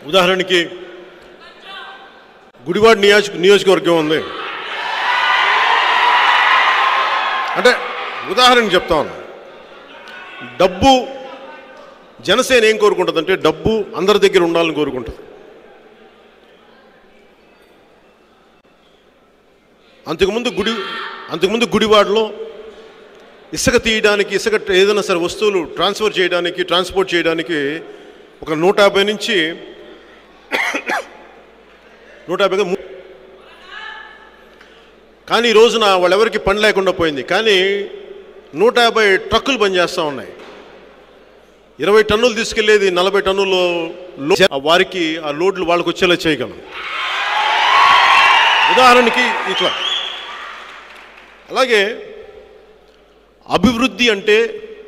ఉదాహరణకి గుడివాడ నియోజక నియోజకవర్గం ఉంది అంటే ఉదాహరణకి చెప్తా ఉన్నా డబ్బు జనసేన ఏం కోరుకుంటుంది అంటే డబ్బు అందరి దగ్గర ఉండాలని కోరుకుంటుంది అంతకుముందు గుడి అంతకుముందు గుడివాడలో ఇసుక తీయడానికి ఇసుక ఏదైనా సరే వస్తువులు ట్రాన్స్ఫర్ చేయడానికి ట్రాన్స్పోర్ట్ చేయడానికి ఒక నూట యాభై నుంచి నూట యాభైగా ము- కానీ ఈ రోజున వాళ్ళెవరికి పని లేకుండా పోయింది కానీ నూట యాభై ట్రక్కులు పనిచేస్తూ ఉన్నాయి ఇరవై టన్నులు తీసుకెళ్లేది నలభై టన్నులు లో- ఆ వారికి ఆ లోడ్లు వాళ్ళకి వచ్చేలా చేయగలం ఉదాహరణకి ఇట్లా అలాగే అభివృద్ధి అంటే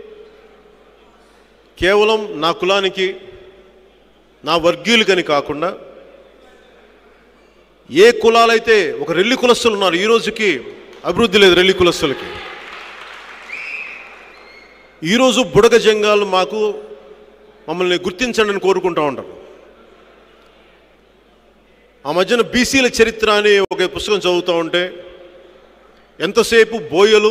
కేవలం నా కులానికి నా వర్గీయులకని కాకుండా ఏ కులాలైతే ఒక రెల్లి కులస్తులు ఉన్నారు ఈ రోజుకి అభివృద్ధి లేదు రెల్లి కులస్తులకి ఈరోజు బుడగ జంగాలు మాకు మమ్మల్ని గుర్తించండి అని కోరుకుంటూ ఉంటారు ఆ మధ్యన బీసీల చరిత్ర అని ఒక పుస్తకం చదువుతూ ఉంటే ఎంతసేపు బోయలు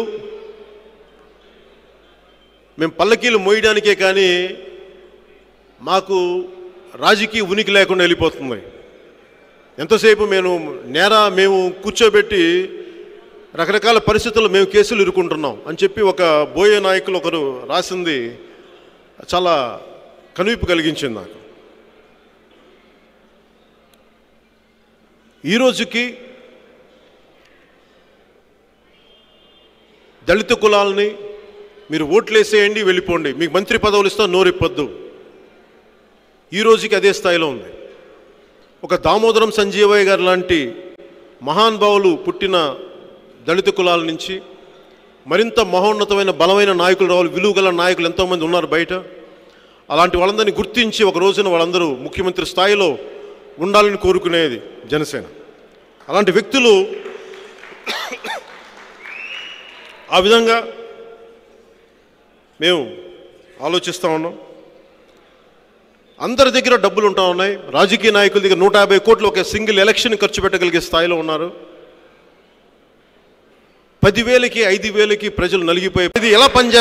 మేము పల్లకీలు మోయడానికే కానీ మాకు రాజకీయ ఉనికి లేకుండా వెళ్ళిపోతుంది ఎంతసేపు మేము నేర మేము కూర్చోబెట్టి రకరకాల పరిస్థితుల్లో మేము కేసులు ఇరుక్కుంటున్నాం అని చెప్పి ఒక బోయే నాయకులు ఒకరు రాసింది చాలా కనువిప్పు కలిగించింది నాకు ఈ రోజుకి దళిత కులాలని మీరు ఓట్లేసేయండి వెళ్ళిపోండి మీకు మంత్రి పదవులు ఇస్తా నోరిప్పొద్దు ఈ రోజుకి అదే స్థాయిలో ఉంది ఒక దామోదరం సంజీవయ్య గారు లాంటి మహానుభావులు పుట్టిన దళిత కులాల నుంచి మరింత మహోన్నతమైన బలమైన నాయకులు రావాలి విలువ గల నాయకులు ఎంతోమంది ఉన్నారు బయట అలాంటి వాళ్ళందరినీ గుర్తించి ఒక రోజున వాళ్ళందరూ ముఖ్యమంత్రి స్థాయిలో ఉండాలని కోరుకునేది జనసేన అలాంటి వ్యక్తులు ఆ విధంగా మేము ఆలోచిస్తూ ఉన్నాం అందరి దగ్గర డబ్బులు ఉంటా ఉన్నాయి రాజకీయ నాయకుల దగ్గర నూట యాభై కోట్లు ఒక సింగిల్ ఎలక్షన్ ఖర్చు పెట్టగలిగే స్థాయిలో ఉన్నారు పదివేలకి ఐదు వేలకి ప్రజలు నలిగిపోయి ఇది ఎలా పనిచేస్తారు